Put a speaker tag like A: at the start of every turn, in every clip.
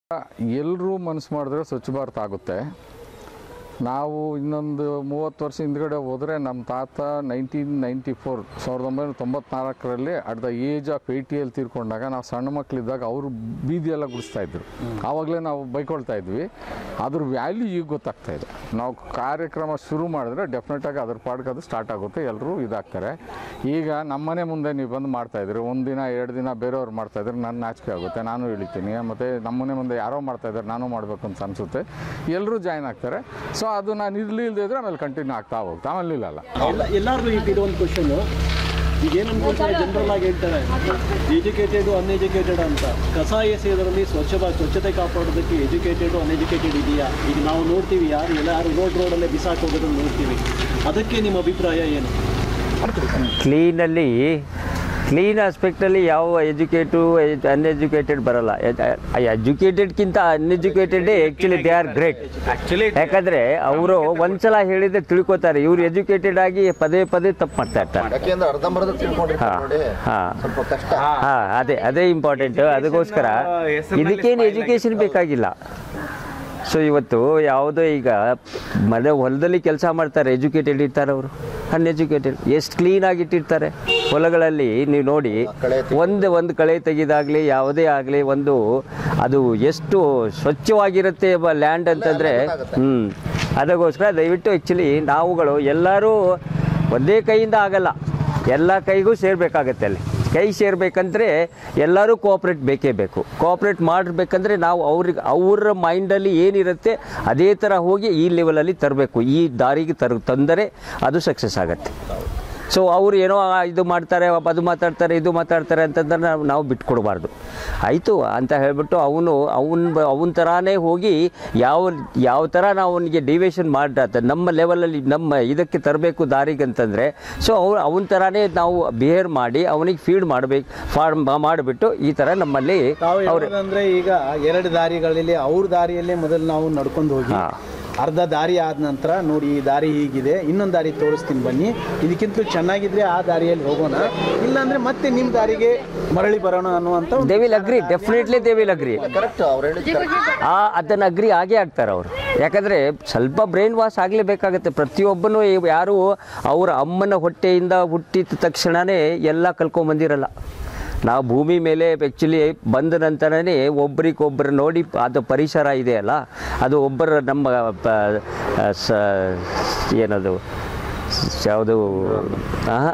A: ಎಲ್ಲರೂ ಮನಸ್ಸು ಮಾಡಿದ್ರೆ ಸ್ವಚ್ಛ ಭಾರತ್ ಆಗುತ್ತೆ ನಾವು ಇನ್ನೊಂದು ಮೂವತ್ತು ವರ್ಷ ಹಿಂದ್ಗಡೆ ಹೋದರೆ ನಮ್ಮ ತಾತ ನೈನ್ಟೀನ್ ನೈಂಟಿ ಫೋರ್ ಸಾವಿರದ ಒಂಬೈನೂರ ತೊಂಬತ್ನಾಲ್ಕರಲ್ಲಿ ಅಟ್ ದ ಏಜ್ ಆಫ್ ಏಯ್ಟಿಯಲ್ಲಿ ತೀರ್ಕೊಂಡಾಗ ನಾವು ಸಣ್ಣ ಮಕ್ಕಳಿದ್ದಾಗ ಅವರು ಬೀದಿಯೆಲ್ಲ ಗುಡಿಸ್ತಾ ಇದ್ರು ಆವಾಗಲೇ ನಾವು ಬೈಕೊಳ್ತಾ ಇದ್ವಿ ಅದ್ರ ವ್ಯಾಲ್ಯೂ ಈಗ ಗೊತ್ತಾಗ್ತಾ ಇದೆ ನಾವು ಕಾರ್ಯಕ್ರಮ ಶುರು ಮಾಡಿದ್ರೆ ಡೆಫಿನೆಟಾಗಿ ಅದ್ರ ಪಾಡ್ಗೆ ಅದು ಸ್ಟಾರ್ಟ್ ಆಗುತ್ತೆ ಎಲ್ಲರೂ ಇದಾಗ್ತಾರೆ ಈಗ ನಮ್ಮನೆ ಮುಂದೆ ನೀವು ಬಂದು ಮಾಡ್ತಾ ಇದ್ರಿ ಒಂದು ದಿನ ಎರಡು ದಿನ ಬೇರೆಯವ್ರು ಮಾಡ್ತಾ ಇದ್ರೆ ನನ್ನ ನಾಚಿಕೆ ಆಗುತ್ತೆ ನಾನು ಇಳಿತೀನಿ ಮತ್ತು ನಮ್ಮನೆ ಮುಂದೆ ಯಾರೋ ಮಾಡ್ತಾ ಇದ್ದಾರೆ ನಾನು ಮಾಡಬೇಕು ಅಂತ ಅನಿಸುತ್ತೆ ಎಲ್ಲರೂ ಜಾಯ್ನ್ ಆಗ್ತಾರೆ ಸೊ ಅದು ನಾನು ಇರಲಿ ಇಲ್ಲದೆ ಇದ್ರೆ ಆಮೇಲೆ ಕಂಟಿನ್ಯೂ ಆಗ್ತಾ ಹೋಗುತ್ತೆ ಆಮೇಲೆ ನಿಲ್ಲಲ್ಲ
B: ಎಲ್ಲ ಎಲ್ಲರಿಗೂ ಈಗ ಇದೊಂದು ಕ್ವಶನ್ ಈಗ ಏನು ಅನ್ಕೊಳ್ತಾರೆ ಜನರಲ್ ಆಗಿ ಹೇಳ್ತಾರೆ ಎಜುಕೇಟೆಡ್ ಅನ್ಎಜುಕೇಟೆಡ್ ಅಂತ ಕಸ ಎಸೆಯೋದ್ರಲ್ಲಿ ಸ್ವಚ್ಛ ಭಾ- ಸ್ವಚ್ಛತೆ ಕಾಪಾಡೋದಕ್ಕೆ ಎಜುಕೇಟೆಡ್ ಅನ್ಎಜುಕೇಟೆಡ್ ಇದೆಯಾ ಈಗ ನಾವು ನೋಡ್ತೀವಿ ಯಾರು ಎಲ್ಲಾರು ರೋಡ್ ರೋಡಲ್ಲೇ ಬಿಸಾಕ್ ಹೋಗೋದನ್ನು ನೋಡ್ತೀವಿ ಅದಕ್ಕೆ ನಿಮ್ಮ ಅಭಿಪ್ರಾಯ ಏನು
C: ಕ್ಲೀನಲ್ಲಿ ಕ್ಲೀನ್ ಆಸ್ಪೆಕ್ಟಲ್ಲಿ ಯಾವ ಎಜುಕೇಟು ಅನ್ಎಜುಕೇಟೆಡ್ ಬರಲ್ಲ ಎಜುಕೇಟೆಡ್ಗಿಂತ uneducated actually they are great ಯಾಕಂದರೆ ಅವರು ಒಂದ್ಸಲ ಹೇಳಿದ್ರೆ ತಿಳ್ಕೊತಾರೆ ಇವ್ರು ಎಜುಕೇಟೆಡ್ ಆಗಿ ಪದೇ ಪದೇ ತಪ್ಪು ಮಾಡ್ತಾ ಇರ್ತಾರೆ
D: ಯಾಕೆಂದ್ರೆ ಅರ್ಧಂಬರ್ಧ ತಿಳ್ಕೊಂಡಿರ್ತಾರೆ
C: ಹಾ,
D: ನೋಡಿ
C: ಹಾ.
D: ಸ್ವಲ್ಪ ಕಷ್ಟ
C: ಹಾ ಅದೇ ಅದೇ ಇಂಪಾರ್ಟೆಂಟ್ ಅದಕ್ಕೋಸ್ಕರ ಇದಕ್ಕೇನು ಎಜುಕೇಷನ್ ಬೇಕಾಗಿಲ್ಲ ಸೊ ಇವತ್ತು ಯಾವುದೋ ಈಗ ಮನೆ ಹೊಲದಲ್ಲಿ ಕೆಲಸ ಮಾಡ್ತಾರೆ ಎಜುಕೇಟೆಡ್ ಇರ್ತಾರೆ ಅವರು ಅನ್ಎಜುಕೇಟೆಡ್ ಎಷ್ಟು ಕ್ಲೀನಾಗಿ ಇಟ್ಟಿರ್ತಾರೆ ಹೊಲಗಳಲ್ಲಿ ನೀವು ನೋಡಿ
D: ಕಳೆ
C: ಒಂದು ಒಂದು ಕಳೆ ತೆಗೆದಾಗಲಿ ಯಾವುದೇ ಆಗಲಿ ಒಂದು ಅದು ಎಷ್ಟು ಸ್ವಚ್ಛವಾಗಿರುತ್ತೆ ಲ್ಯಾಂಡ್ ಅಂತಂದರೆ ಹ್ಞೂ ಅದಕ್ಕೋಸ್ಕರ ದಯವಿಟ್ಟು ಆ್ಯಕ್ಚುಲಿ ನಾವುಗಳು ಎಲ್ಲರೂ ಒಂದೇ ಕೈಯಿಂದ ಆಗಲ್ಲ ಎಲ್ಲ ಕೈಗೂ ಸೇರಬೇಕಾಗತ್ತೆ ಅಲ್ಲಿ ಕೈ ಸೇರ್ಬೇಕಂದ್ರೆ ಎಲ್ಲರೂ ಕೋಆಪ್ರೇಟ್ ಬೇಕೇ ಬೇಕು ಕೋಆಪ್ರೇಟ್ ಮಾಡಬೇಕಂದ್ರೆ ನಾವು ಅವ್ರಿಗೆ ಅವ್ರ ಮೈಂಡಲ್ಲಿ ಏನಿರುತ್ತೆ ಅದೇ ಥರ ಹೋಗಿ ಈ ಲೆವೆಲಲ್ಲಿ ತರಬೇಕು ಈ ದಾರಿಗೆ ತರ ತಂದರೆ ಅದು ಸಕ್ಸಸ್ ಆಗುತ್ತೆ ಸೊ ಅವ್ರು ಏನೋ ಆ, ಇದು ಮಾಡ್ತಾರೆ ಅದು ಮಾತಾಡ್ತಾರೆ ಇದು ಮಾತಾಡ್ತಾರೆ ಅಂತಂದ್ರೆ ನಾವು ನಾವು ಬಿಟ್ಕೊಡ್ಬಾರ್ದು ಆಯಿತು ಅಂತ ಹೇಳ್ಬಿಟ್ಟು ಅವನು ಅವನ ಅವನ ಥರಾನೇ ಹೋಗಿ ಯಾವ ಯಾವ ಥರ ನಾವು ಅವನಿಗೆ ಡಿವೇಷನ್ ಮಾಡಿದ ನಮ್ಮ ಲೆವೆಲಲ್ಲಿ ನಮ್ಮ ಇದಕ್ಕೆ ತರಬೇಕು ದಾರಿಗೆ ಅಂತಂದರೆ ಸೊ ಅವ್ರು ಅವನ ಥರಾನೇ ನಾವು ಬಿಹೇವ್ ಮಾಡಿ ಅವನಿಗೆ ಫೀಡ್ ಮಾಡಬೇಕು ಫಾರ್ಮ್ ಮಾಡಿಬಿಟ್ಟು ಈ ಥರ ನಮ್ಮಲ್ಲಿ
E: ತಾವು
C: ಅವ್ರು
E: ಹೇಳೋದಂದ್ರೆ ಈಗ ಎರಡು ದಾರಿಗಳಲ್ಲಿ ಅವ್ರ ದಾರಿಯಲ್ಲೇ ಮೊದಲು ನಾವು ನಡ್ಕೊಂಡು ಹೋಗಿ
C: ಹಾ.
E: ಅರ್ಧ ದಾರಿ ಆದ ನಂತರ ನೋಡಿ ಈ ದಾರಿ ಹೀಗಿದೆ ಇನ್ನೊಂದು ದಾರಿ ತೋರಿಸ್ತೀನಿ ಬನ್ನಿ ಇದಕ್ಕಿಂತ ಚೆನ್ನಾಗಿದ್ರೆ ಆ ದಾರಿಯಲ್ಲಿ ಹೋಗೋಣ ಇಲ್ಲಾಂದ್ರೆ ಮತ್ತೆ ನಿಮ್ಮ ದಾರಿಗೆ ಮರಳಿ ಬರೋಣ ಅನ್ನುವಂಥ ಒಂದು
C: they will agree definitely they will agree
D: correct ಅವ್ರು ಹೇಳಿದ್ correct.
C: ಆ ಅದನ್ನು ಅಗ್ರಿ ಆಗೇ ಆಗ್ತಾರೆ ಅವರು ಯಾಕಂದರೆ ಸ್ವಲ್ಪ ಬ್ರೈನ್ ವಾಶ್ ಆಗಲೇಬೇಕಾಗತ್ತೆ ಪ್ರತಿಯೊಬ್ಬನೂ ಇವ್ ಯಾರು ಅವರ ಅಮ್ಮನ ಹೊಟ್ಟೆಯಿಂದ ಹುಟ್ಟಿದ ತಕ್ಷಣವೇ ಎಲ್ಲ ಕಲ್ಕೊಂಬಂದಿರಲ್ಲ ನಾವು ಭೂಮಿ ಮೇಲೆ ಆ್ಯಕ್ಚುಲಿ ಬಂದ ನಂತರನೇ ಒಬ್ರಿಗೊಬ್ಬರು ನೋಡಿ ಅದು ಪರಿಸರ ಇದೆಯಲ್ಲ ಅದು ಒಬ್ಬರ ನಮ್ಮ ಪ- ಸ ಏನದು ಯಾವುದು ಆಹಾ.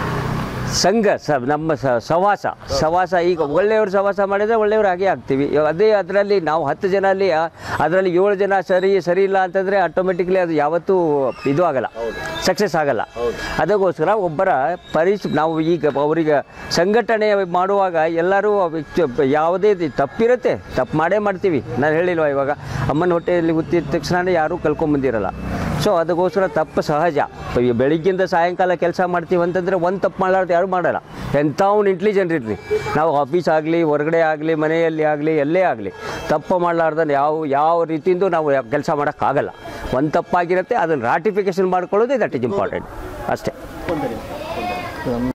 C: ಸಂಘ ಸ ನಮ್ಮ ಸ- ಸವಾಸ ಸವಾಸ ಈಗ ಒಳ್ಳೆಯವ್ರು ಸವಾಸ ಮಾಡಿದರೆ ಒಳ್ಳೆಯವ್ರು ಹಾಗೆ ಆಗ್ತೀವಿ ಇವಾಗ ಅದೇ ಅದರಲ್ಲಿ ನಾವು ಹತ್ತು ಜನ ಅಲ್ಲಿ ಅದರಲ್ಲಿ ಏಳು ಜನ ಸರಿ ಸರಿ ಇಲ್ಲ ಅಂತಂದರೆ ಆಟೋಮೆಟಿಕ್ಲಿ ಅದು ಯಾವತ್ತೂ ಇದು ಆಗಲ್ಲ ಸಕ್ಸಸ್ ಆಗಲ್ಲ ಅದಕ್ಕೋಸ್ಕರ ಒಬ್ಬರ ಪರಿಸ್ ನಾವು ಈಗ ಅವರಿಗೆ ಸಂಘಟನೆ ಮಾಡುವಾಗ ಎಲ್ಲರೂ ವಿಚ್- ಯಾವುದೇ ಇದು ತಪ್ಪಿರುತ್ತೆ ತಪ್ಪು ಮಾಡೇ ಮಾಡ್ತೀವಿ ನಾನು ಹೇಳಿಲ್ವ ಇವಾಗ ಅಮ್ಮನ ಹೊಟ್ಟೆಯಲ್ಲಿ ಹುಟ್ಟಿದ ತಕ್ಷಣ ಯಾರೂ ಕಲ್ಕೊಂಬಂದಿರಲ್ಲ ಸೊ ಅದಕ್ಕೋಸ್ಕರ ತಪ್ಪು ಸಹಜ ಈ ಬೆಳಿಗ್ಗಿಂದ ಸಾಯಂಕಾಲ ಕೆಲಸ ಮಾಡ್ತೀವಿ ಅಂತಂದರೆ ಒಂದು ತಪ್ಪು ಮಾಡಲಾರ್ದು ಯಾರು ಮಾಡಲ್ಲ ಎಂಥವ್ನು ಇಂಟೆಲಿಜೆಂಟ್ ಇರಲಿ ನಾವು ಆಫೀಸ್ ಆಗಲಿ ಹೊರಗಡೆ ಆಗಲಿ ಮನೆಯಲ್ಲಿ ಆಗಲಿ ಎಲ್ಲೇ ಆಗಲಿ ತಪ್ಪು ಮಾಡಲಾರ್ದನ್ನು ಯಾವ ಯಾವ ರೀತಿಯಿಂದ ನಾವು ಕೆಲಸ ಮಾಡೋಕ್ಕಾಗಲ್ಲ ಒಂದು ತಪ್ಪಾಗಿರುತ್ತೆ ಅದನ್ನು ರಾಟಿಫಿಕೇಶನ್ ಮಾಡ್ಕೊಳ್ಳೋದೇ ದಟ್ ಇಸ್ ಇಂಪಾರ್ಟೆಂಟ್ ಅಷ್ಟೇ
B: ತೊಂದರೆ
A: ನಮ್ಮ